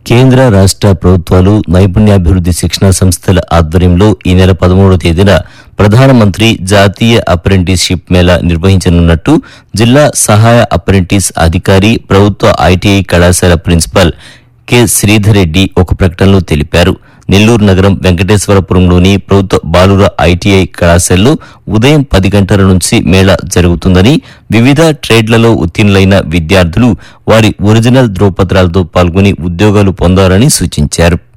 కేంద్ర రాష్ట్ర ప్రభుత్వాలు నైపుణ్యాభివృద్ధి శిక్షణా సంస్థల ఆధ్వర్యంలో ఈ నెల పదమూడవ తేదీన ప్రధానమంత్రి జాతీయ అప్రెంటిస్షిప్ మేళా నిర్వహించనున్నట్టు జిల్లా సహాయ అప్రెంటిస్ అధికారి ప్రభుత్వ ఐటీఐ కళాశాల ప్రిన్సిపల్ కె శ్రీధర్ రెడ్డి ఒక ప్రకటనలో తెలిపారు నెల్లూరు నగరం వెంకటేశ్వరపురంలోని ప్రభుత్వ బాలుర ఐటీఐ కళాశాలలో ఉదయం పది గంటల నుంచి మేళా జరుగుతుందని వివిధ ట్రేడ్లలో ఉత్తీర్ణులైన విద్యార్థులు వారి ఒరిజినల్ ధ్రువపత్రాలతో పాల్గొని ఉద్యోగాలు పొందాలని సూచించారు